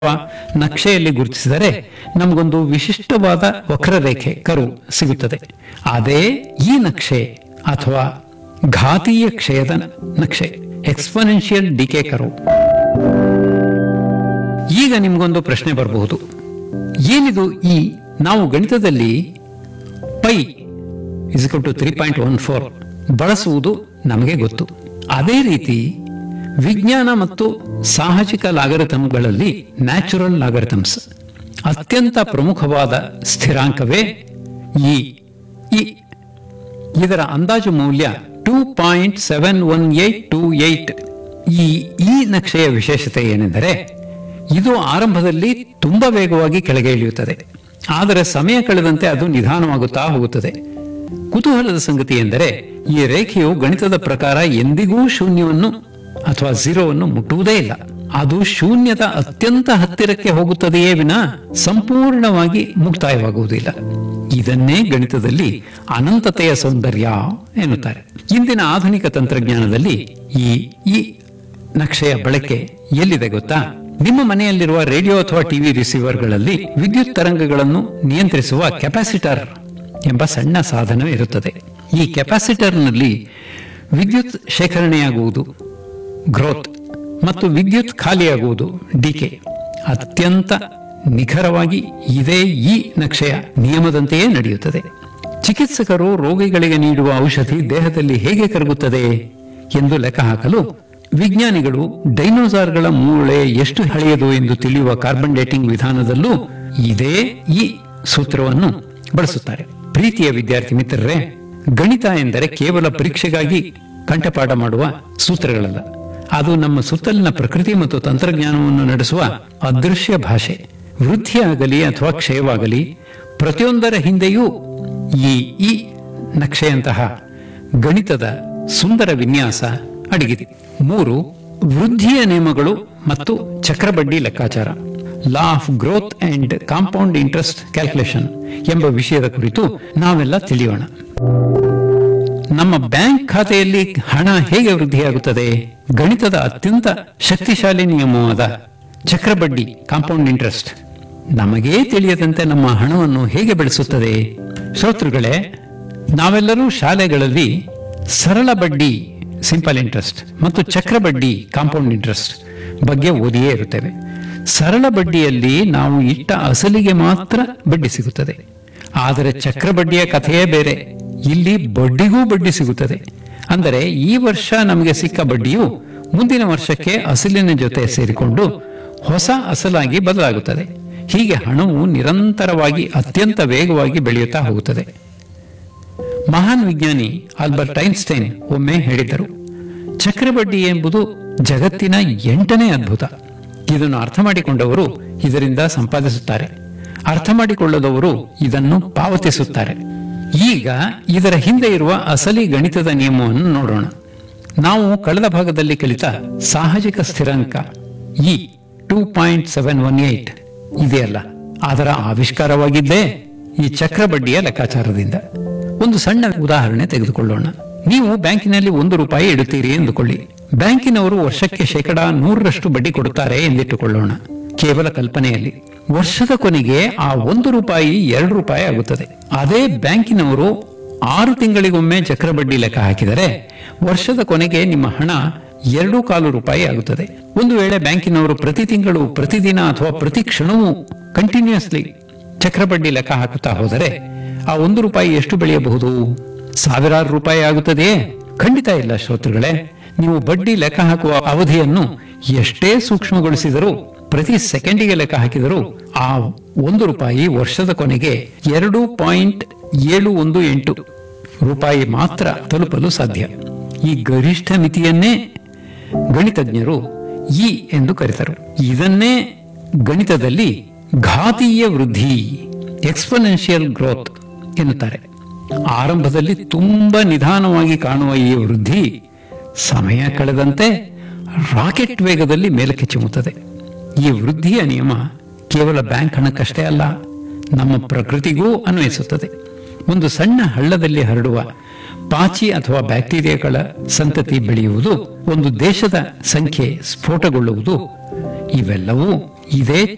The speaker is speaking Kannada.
ನಕ್ಷೆಯಲ್ಲಿ ಗುರುತಿಸಿದರೆ ನಮಗೊಂದು ವಿಶಿಷ್ಟವಾದ ವಕ್ರರೇಖೆ ಕರು ಸಿಗುತ್ತದೆ ಅದೇ ಈ ನಕ್ಷೆ ಅಥವಾ ಘಾತೀಯ ಕ್ಷಯದ ನಕ್ಷೆ ಎಕ್ಸ್ಪೊನೆನ್ಷಿಯಲ್ ಡಿಕೆ ಕರು ಈಗ ನಿಮಗೊಂದು ಪ್ರಶ್ನೆ ಬರಬಹುದು ಏನಿದು ಈ ನಾವು ಗಣಿತದಲ್ಲಿ pi is equal to three point one four ಬಳಸುವುದು ನಮಗೆ ಗೊತ್ತು ಅದೇ ರೀತಿ ವಿಜ್ಞಾನ ಮತ್ತು ಸಾಹಜಿಕ ಲಾಗರಿಥಮ್ಗಳಲ್ಲಿ ನ್ಯಾಚುರಲ್ ಲಾಗರಿಥಮ್ಸ್ ಅತ್ಯಂತ ಪ್ರಮುಖವಾದ ಸ್ಥಿರಾಂಕವೇ ಈ ಈ ಇದರ ಅಂದಾಜು ಮೌಲ್ಯ two point seven one eight two eight ಈ ಈ ನಕ್ಷೆಯ ವಿಶೇಷತೆ ಏನೆಂದರೆ ಇದು ಆರಂಭದಲ್ಲಿ ತುಂಬಾ ವೇಗವಾಗಿ ಕೆಳಗೆ ಇಳಿಯುತ್ತದೆ ಆದರೆ ಸಮಯ ಕಳೆದಂತೆ ಅದು ನಿಧಾನವಾಗುತ್ತಾ ಹೋಗುತ್ತದೆ ಕುತೂಹಲದ ಸಂಗತಿ ಎಂದರೆ ಈ ರೇಖೆಯು ಗಣಿತದ ಪ್ರಕಾರ ಎಂದಿಗೂ ಶೂನ್ಯವನ್ನು ಅಥವಾ ಝೀರೋವನ್ನು ಮುಟ್ಟುವುದೇ ಇಲ್ಲ ಅದು ಶೂನ್ಯದ ಅತ್ಯಂತ ಹತ್ತಿರಕ್ಕೆ ಹೋಗುತ್ತದೆಯೇ ವಿನ ಸಂಪೂರ್ಣವಾಗಿ ಮುಕ್ತಾಯವಾಗುವುದಿಲ್ಲ ಇದನ್ನೇ ಗಣಿತದಲ್ಲಿ ಅನಂತತೆಯ ಸೌಂದರ್ಯ ಎನ್ನುತ್ತಾರೆ ಇಂದಿನ ಆಧುನಿಕ ತಂತ್ರಜ್ಞಾನದಲ್ಲಿ ಈ ಈ ನಕ್ಷೆಯ ಬಳಕೆ ಎಲ್ಲಿದೆ ಗೊತ್ತಾ ನಿಮ್ಮ ಮನೆಯಲ್ಲಿರುವ ರೇಡಿಯೋ ಅಥವಾ ಟಿವಿ ರಿಸೀವರ್ಗಳಲ್ಲಿ ವಿದ್ಯುತ್ ತರಂಗಗಳನ್ನು ನಿಯಂತ್ರಿಸುವ ಕೆಪಾಸಿಟರ್ ಎಂಬ ಸಣ್ಣ ಸಾಧನ ಇರುತ್ತದೆ ಈ ಕೆಪಾಸಿಟರ್ನಲ್ಲಿ ವಿದ್ಯುತ್ ಶೇಖರಣೆಯಾಗುವುದು ಗ್ರೋತ್ ಮತ್ತು ವಿದ್ಯುತ್ ಖಾಲಿಯಾಗುವುದು ಡಿಕೆ ಅತ್ಯಂತ ನಿಖರವಾಗಿ ಇದೇ ಈ ನಕ್ಷೆಯ ನಿಯಮದಂತೆಯೇ ನಡೆಯುತ್ತದೆ ಚಿಕಿತ್ಸಕರು ರೋಗಿಗಳಿಗೆ ನೀಡುವ ಔಷಧಿ ದೇಹದಲ್ಲಿ ಹೇಗೆ ಕರಗುತ್ತದೆ ಎಂದು ಲೆಕ್ಕ ಹಾಕಲು ವಿಜ್ಞಾನಿಗಳು ಡೈನೋಸಾರ್ಗಳ ಮೂಳೆ ಎಷ್ಟು ಹಳೆಯದು ಎಂದು ತಿಳಿಯುವ ಕಾರ್ಬನ್ ಡೇಟಿಂಗ್ ವಿಧಾನದಲ್ಲೂ ಇದೇ ಈ ಸೂತ್ರವನ್ನು ಬಳಸುತ್ತಾರೆ ಪ್ರೀತಿಯ ವಿದ್ಯಾರ್ಥಿ ಮಿತ್ರರೇ ಗಣಿತ ಎಂದರೆ ಕೇವಲ ಪರೀಕ್ಷೆಗಾಗಿ ಕಂಠಪಾಠ ಮಾಡುವ ಸೂತ್ರಗಳಲ್ಲ ಅದು ನಮ್ಮ ಸುತ್ತಲಿನ ಪ್ರಕೃತಿ ಮತ್ತು ತಂತ್ರಜ್ಞಾನವನ್ನು ನಡೆಸುವ ಅದೃಶ್ಯ ಭಾಷೆ ವೃದ್ಧಿಯಾಗಲಿ ಅಥವಾ ಕ್ಷಯವಾಗಲಿ ಪ್ರತಿಯೊಂದರ ಹಿಂದೆಯೂ ಈ ಈ ನಕ್ಷೆಯಂತಹ ಗಣಿತದ ಸುಂದರ ವಿನ್ಯಾಸ ಅಡಗಿದೆ ಮೂರು ವೃದ್ಧಿಯ ನಿಯಮಗಳು ಮತ್ತು ಚಕ್ರಬಡ್ಡಿ ಲೆಕ್ಕಾಚಾರ law of growth and compound interest calculation ಎಂಬ ವಿಷಯದ ಕುರಿತು ನಾವೆಲ್ಲ ತಿಳಿಯೋಣ ನಮ್ಮ ಬ್ಯಾಂಕ್ ಖಾತೆಯಲ್ಲಿ ಹಣ ಹೇಗೆ ವೃದ್ಧಿಯಾಗುತ್ತದೆ ಗಣಿತದ ಅತ್ಯಂತ ಶಕ್ತಿಶಾಲಿ ನಿಯಮವಾದ ಚಕ್ರಬಡ್ಡಿ ಕಾಂಪೌಂಡ್ ಇಂಟ್ರೆಸ್ಟ್ ನಮಗೇ ತಿಳಿಯದಂತೆ ನಮ್ಮ ಹಣವನ್ನು ಹೇಗೆ ಬೆಳೆಸುತ್ತದೆ ಶ್ರೋತೃಗಳೇ ನಾವೆಲ್ಲರೂ ಶಾಲೆಗಳಲ್ಲಿ ಸರಳ ಬಡ್ಡಿ ಸಿಂಪಲ್ ಇಂಟ್ರೆಸ್ಟ್ ಮತ್ತು ಚಕ್ರಬಡ್ಡಿ ಕಾಂಪೌಂಡ್ ಇಂಟ್ರೆಸ್ಟ್ ಬಗ್ಗೆ ಓದಿಯೇ ಇರುತ್ತೇವೆ ಸರಳ ಬಡ್ಡಿಯಲ್ಲಿ ನಾವು ಇಟ್ಟ ಅಸಲಿಗೆ ಮಾತ್ರ ಬಡ್ಡಿ ಸಿಗುತ್ತದೆ ಆದರೆ ಚಕ್ರಬಡ್ಡಿಯ ಕಥೆಯೇ ಬೇರೆ ಇಲ್ಲಿ ಬಡ್ಡಿಗೂ ಬಡ್ಡಿ ಸಿಗುತ್ತದೆ ಅಂದರೆ ಈ ವರ್ಷ ನಮಗೆ ಸಿಕ್ಕ ಬಡ್ಡಿಯು ಮುಂದಿನ ವರ್ಷಕ್ಕೆ ಅಸಲಿನ ಜೊತೆ ಸೇರಿಕೊಂಡು ಹೊಸ ಅಸಲಾಗಿ ಬದಲಾಗುತ್ತದೆ ಹೀಗೆ ಹಣವು ನಿರಂತರವಾಗಿ ಅತ್ಯಂತ ವೇಗವಾಗಿ ಬೆಳೆಯುತ್ತಾ ಹೋಗುತ್ತದೆ ಮಹಾನ್ ವಿಜ್ಞಾನಿ ಆಲ್ಬರ್ಟ್ ಐನ್ಸ್ಟೈನ್ ಒಮ್ಮೆ ಹೇಳಿದರು ಚಕ್ರಬಡ್ಡಿ ಎಂಬುದು ಜಗತ್ತಿನ ಎಂಟನೇ ಅದ್ಭುತ ಇದನ್ನು ಅರ್ಥ ಮಾಡಿಕೊಂಡವರು ಇದರಿಂದ ಸಂಪಾದಿಸುತ್ತಾರೆ ಅರ್ಥ ಮಾಡಿಕೊಳ್ಳದವರು ಇದನ್ನು ಪಾವತಿಸುತ್ತಾರೆ ಈಗ ಇದರ ಹಿಂದೆ ಇರುವ ಅಸಲಿ ಗಣಿತದ ನಿಯಮವನ್ನು ನೋಡೋಣ ನಾವು ಕಳೆದ ಭಾಗದಲ್ಲಿ ಕಲಿತ ಸಾಹಜಿಕ ಸ್ಥಿರಾಂಕ e two point seven one eight ಇದೆಯಲ್ಲ ಅದರ ಆವಿಷ್ಕಾರವಾಗಿದ್ದೇ ಈ ಚಕ್ರಬಡ್ಡಿಯ ಲೆಕ್ಕಾಚಾರದಿಂದ ಒಂದು ಸಣ್ಣ ಉದಾಹರಣೆ ತೆಗೆದುಕೊಳ್ಳೋಣ ನೀವು ಬ್ಯಾಂಕಿನಲ್ಲಿ ಒಂದು ರೂಪಾಯಿ ಇಡುತ್ತೀರಿ ಎಂದುಕೊಳ್ಳಿ ಬ್ಯಾಂಕಿನವರು ವರ್ಷಕ್ಕೆ ಶೇಕಡ ನೂರರಷ್ಟು ಬಡ್ಡಿ ಕೊಡುತ್ತಾರೆ ಎಂದಿಟ್ಟುಕೊಳ್ಳೋಣ ಕೇವಲ ಕಲ್ಪನೆಯಲ್ಲಿ ವರ್ಷದ ಕೊನೆಗೆ ಆ ಒಂದು ರೂಪಾಯಿ ಎರಡು ರೂಪಾಯಿ ಆಗುತ್ತದೆ ಅದೇ ಬ್ಯಾಂಕಿನವರು ಆರು ತಿಂಗಳಿಗೊಮ್ಮೆ ಚಕ್ರಬಡ್ಡಿ ಲೆಕ್ಕ ಹಾಕಿದರೆ ವರ್ಷದ ಕೊನೆಗೆ ನಿಮ್ಮ ಹಣ ಎರಡು ಕಾಲು ರೂಪಾಯಿ ಆಗುತ್ತದೆ ಒಂದು ವೇಳೆ ಬ್ಯಾಂಕಿನವರು ಪ್ರತಿ ತಿಂಗಳು ಪ್ರತಿದಿನ ಅಥವಾ ಪ್ರತಿ ಕ್ಷಣವೂ ಕಂಟಿನ್ಯೂಸ್ಲಿ ಚಕ್ರಬಡ್ಡಿ ಲೆಕ್ಕ ಹಾಕುತ್ತಾ ಹೋದರೆ ಆ ಒಂದು ರೂಪಾಯಿ ಎಷ್ಟು ಬೆಳೆಯಬಹುದು ಸಾವಿರಾರು ರೂಪಾಯಿ ಆಗುತ್ತದೆಯೇ ಖಂಡಿತ ಇಲ್ಲ ಶ್ರೋತೃಗಳೇ ನೀವು ಬಡ್ಡಿ ಲೆಕ್ಕ ಹಾಕುವ ಅವಧಿಯನ್ನು ಎಷ್ಟೇ ಸೂಕ್ಷ್ಮಗೊಳಿಸಿದರೂ ಪ್ರತಿ ಸೆಕೆಂಡಿಗೆ ಲೆಕ್ಕ ಹಾಕಿದರೂ ಆ ಒಂದು ರೂಪಾಯಿ ವರ್ಷದ ಕೊನೆಗೆ ಎರಡು ಪಾಯಿಂಟ್ ಏಳು ಒಂದು ಎಂಟು ರೂಪಾಯಿ ಮಾತ್ರ ತಲುಪಲು ಸಾಧ್ಯ ಈ ಗರಿಷ್ಠ ಮಿತಿಯನ್ನೇ ಗಣಿತಜ್ಞರು ಇ ಎಂದು ಕರೆತರು ಇದನ್ನೇ ಗಣಿತದಲ್ಲಿ ಘಾತೀಯ ವೃದ್ಧಿ ಎಕ್ಸ್ಪೊನೆನ್ಷಿಯಲ್ ಗ್ರೋತ್ ಎನ್ನುತ್ತಾರೆ ಆರಂಭದಲ್ಲಿ ತುಂಬಾ ನಿಧಾನವಾಗಿ ಕಾಣುವ ಈ ವೃದ್ಧಿ ಸಮಯ ಕಳೆದಂತೆ ರಾಕೆಟ್ ವೇಗದಲ್ಲಿ ಮೇಲಕ್ಕೆ ಚಿಮ್ಮುತ್ತದೆ ಈ ವೃದ್ಧಿಯ ನಿಯಮ ಕೇವಲ ಬ್ಯಾಂಕ್ ಹಣಕ್ಕಷ್ಟೇ ಅಲ್ಲ ನಮ್ಮ ಪ್ರಕೃತಿಗೂ ಅನ್ವಯಿಸುತ್ತದೆ ಒಂದು ಸಣ್ಣ ಹಳ್ಳದಲ್ಲಿ ಹರಡುವ ಪಾಚಿ ಅಥವಾ ಬ್ಯಾಕ್ಟೀರಿಯಾಗಳ ಸಂತತಿ ಬೆಳೆಯುವುದು ಒಂದು ದೇಶದ ಸಂಖ್ಯೆ ಸ್ಫೋಟಗೊಳ್ಳುವುದು ಇವೆಲ್ಲವೂ ಇದೇ